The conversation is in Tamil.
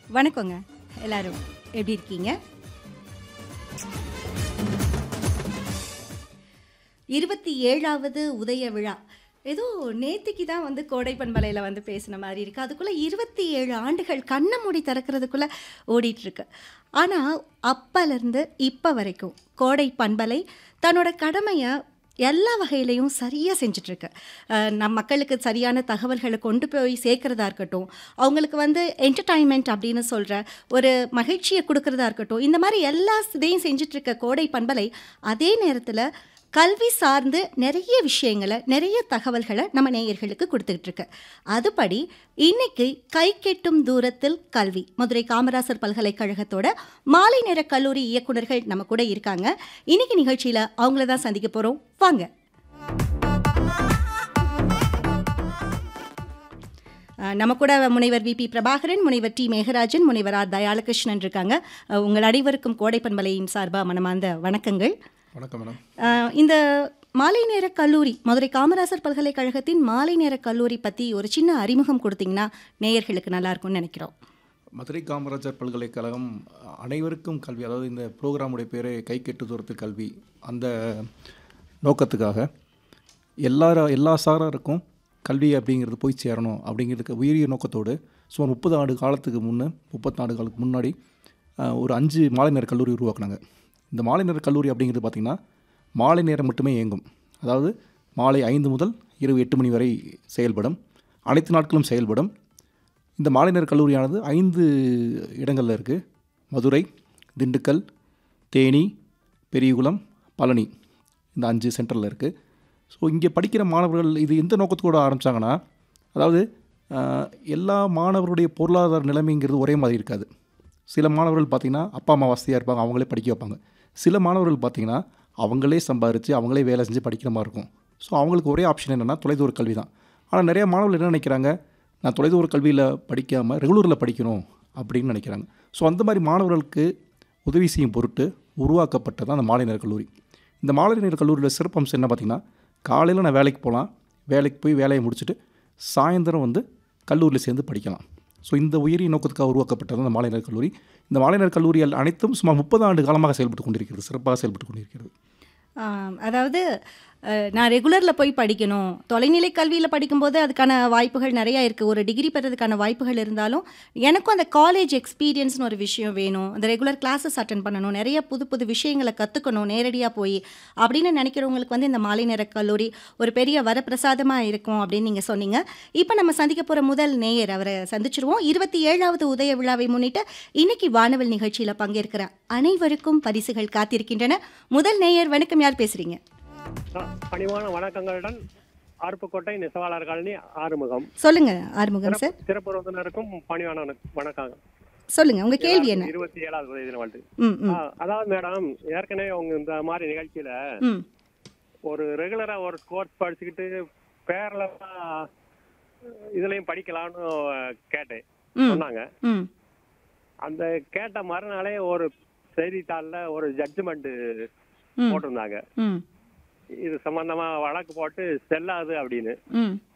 வணக்கங்க எல்லாரும் எப்படி இருக்கீங்க இருபத்தி ஏழாவது உதய விழா ஏதோ நேத்திக்கு தான் வந்து கோடை பண்பலையில் வந்து பேசின மாதிரி இருக்கு அதுக்குள்ள இருபத்தி ஏழு ஆண்டுகள் கண்ணை மூடி திறக்கிறதுக்குள்ள ஓடிட்டு இருக்கு ஆனால் அப்பலேருந்து இப்போ வரைக்கும் கோடை பண்பலை தன்னோட கடமையை எல்லா வகையிலையும் சரியாக செஞ்சிட்ருக்கு நம் மக்களுக்கு சரியான தகவல்களை கொண்டு போய் சேர்க்கறதா இருக்கட்டும் அவங்களுக்கு வந்து என்டர்டைன்மெண்ட் அப்படின்னு சொல்கிற ஒரு மகிழ்ச்சியை கொடுக்கறதா இருக்கட்டும் இந்த மாதிரி எல்லா இதையும் செஞ்சிட்ருக்க கோடை பண்பலை அதே நேரத்தில் கல்வி சார்ந்து நிறைய விஷயங்களை நிறைய தகவல்களை நம்ம நேயர்களுக்கு கொடுத்துக்கிட்டு இருக்கு அதுபடி இன்னைக்கு கை கெட்டும் தூரத்தில் கல்வி மதுரை காமராசர் பல்கலைக்கழகத்தோட மாலை நேர கல்லூரி இயக்குனர்கள் நம்ம கூட இருக்காங்க இன்னைக்கு நிகழ்ச்சியில் அவங்கள தான் சந்திக்க போகிறோம் வாங்க அஹ், நம்ம கூட முனைவர் விபி பிரபாகரன் முனைவர் டி மேகராஜன் முனைவர் ஆர் தயாளகிருஷ்ணன் இருக்காங்க அஹ், உங்கள் அனைவருக்கும் கோடைப்பண்பலையின் சார்பாக மனமார்ந்த வணக்கங்கள் வணக்கம் மேடம் அஹ், இந்த மாலை நேர கல்லூரி மதுரை காமராசர் பல்கலைக்கழகத்தின் மாலை நேர கல்லூரி பற்றி ஒரு சின்ன அறிமுகம் கொடுத்தீங்கன்னா நேயர்களுக்கு நல்லா இருக்கும்னு நினைக்கிறோம் மதுரை காமராஜர் பல்கலைக்கழகம் அனைவருக்கும் கல்வி அதாவது இந்த ப்ரோக்ராமுடைய பேரே கை கெட்டு தூரத்து கல்வி அந்த நோக்கத்துக்காக எல்லார எல்லா சாராருக்கும் கல்வி அப்படிங்கிறது போய் சேரணும் அப்படிங்கிறதுக்கு உயரிய நோக்கத்தோடு சுமார் முப்பது ஆண்டு காலத்துக்கு முன்னே முப்பத்தாண்டு காலத்துக்கு முன்னாடி அஹ், ஒரு அஞ்சு மாலை நேர கல்லூரி உருவாக்குனாங்க இந்த மாலை நேர கல்லூரி அப்படிங்கிறது பார்த்திங்கன்னா மாலை நேரம் மட்டுமே இயங்கும் அதாவது மாலை ஐந்து முதல் இரவு எட்டு மணி வரை செயல்படும் அனைத்து நாட்களும் செயல்படும் இந்த மாலை நேர கல்லூரியானது ஐந்து இடங்களில் இருக்குது மதுரை திண்டுக்கல் தேனி பெரியகுளம் பழனி இந்த அஞ்சு சென்டரில் இருக்குது ஸோ இங்கே படிக்கிற மாணவர்கள் இது எந்த நோக்கத்தோடு ஆரம்பித்தாங்கன்னா அதாவது ஆஹ், எல்லா மாணவருடைய பொருளாதார நிலைமைங்கிறது ஒரே மாதிரி இருக்காது சில மாணவர்கள் பார்த்திங்கன்னா அப்பா அம்மா வசதியாக இருப்பாங்க அவங்களே படிக்க வைப்பாங்க சில மாணவர்கள் பார்த்திங்கன்னா அவங்களே சம்பாரித்து அவங்களே வேலை செஞ்சு படிக்கிற மாதிரி இருக்கும் ஸோ அவங்களுக்கு ஒரே ஆப்ஷன் என்னென்னா தொலைதூர கல்வி தான் ஆனால் நிறைய மாணவர்கள் என்ன நினைக்கிறாங்க நான் தொலைதூர கல்வியில் படிக்காமல் ரெகுலரில் படிக்கணும் அப்படின்னு நினைக்கிறாங்க ஸோ அந்த மாதிரி மாணவர்களுக்கு உதவி செய்யும் பொருட்டு உருவாக்கப்பட்டது தான் அந்த மாலை நேர கல்லூரி இந்த மாலை நேர கல்லூரியில் சிறப்பம்சம் என்ன பார்த்திங்கன்னா காலையில் நான் வேலைக்கு போகலாம் வேலைக்கு போய் வேலையை முடிச்சுட்டு சாயந்தரம் வந்து கல்லூரியில் சேர்ந்து படிக்கலாம் ஸோ இந்த உயரிய நோக்கத்துக்காக உருவாக்கப்பட்டது அந்த மாலை நேர கல்லூரி இந்த மாலை நேர கல்லூரிகள் அனைத்தும் சுமார் முப்பது ஆண்டு காலமாக செயல்பட்டு கொண்டிருக்கிறது சிறப்பாக செயல்பட்டு கொண்டிருக்கிறது ஆம், அதாவது அஹ், நான் ரெகுலரில் போய் படிக்கணும் தொலைநிலை கல்வியில் படிக்கும்போது அதுக்கான வாய்ப்புகள் நிறையா இருக்குது ஒரு டிகிரி பெறதுக்கான வாய்ப்புகள் இருந்தாலும் எனக்கும் அந்த காலேஜ் எக்ஸ்பீரியன்ஸ்னு ஒரு விஷயம் வேணும் அந்த ரெகுலர் கிளாஸஸ் அட்டன் பண்ணணும் நிறைய புது புது விஷயங்களை கற்றுக்கணும் நேரடியாக போய் அப்படின்னு நினைக்கிறவங்களுக்கு வந்து இந்த மாலை நேர கல்லூரி ஒரு பெரிய வரப்பிரசாதமாக இருக்கும் அப்படின்னு நீங்கள் சொன்னீங்க இப்போ நம்ம சந்திக்க போகிற முதல் நேயர் அவரை சந்திச்சிருவோம் இருபத்தி ஏழாவது உதய விழாவை முன்னிட்டு இன்னைக்கு வானவல் நிகழ்ச்சியில் பங்கேற்கிற அனைவருக்கும் பரிசுகள் காத்திருக்கின்றன முதல் நேயர் வணக்கம் யார் பேசுறீங்க அ- பணிவான வணக்கங்களுடன் அருப்புக்கோட்டை நெசவாளர் காலனி ஆறுமுகம் சொல்லுங்க ஆறுமுகம் சார் சிறப்பு விருந்தினருக்கும் பணிவான வணக்- வணக்கம் சொல்லுங்க உங்க கேள்வி என்ன இருபத்தி ஏழாவது உதவி தின வாழ்த்து ம் ம் ஆ, அதாவது மேடம் ஏற்கனவே உங்க இந்த மாதிரி நிகழ்ச்சியில ம் ஒரு ரெகுலரா ஒரு கோர்ஸ் படிச்சுக்கிட்டு பேர்ல இதுலயும் படிக்கலாம்னு கேட்டேன் ம் சொன்னாங்க ம் அந்த கேட்ட மறுநாளே ஒரு செய்தித்தாள்ல ஒரு ஜட்ஜ்மெண்ட் ம் போட்டிருந்தாங்க ம் இது சம்பந்தமா வழக்கு போட்டு செல்லாது அப்படின்னு ம்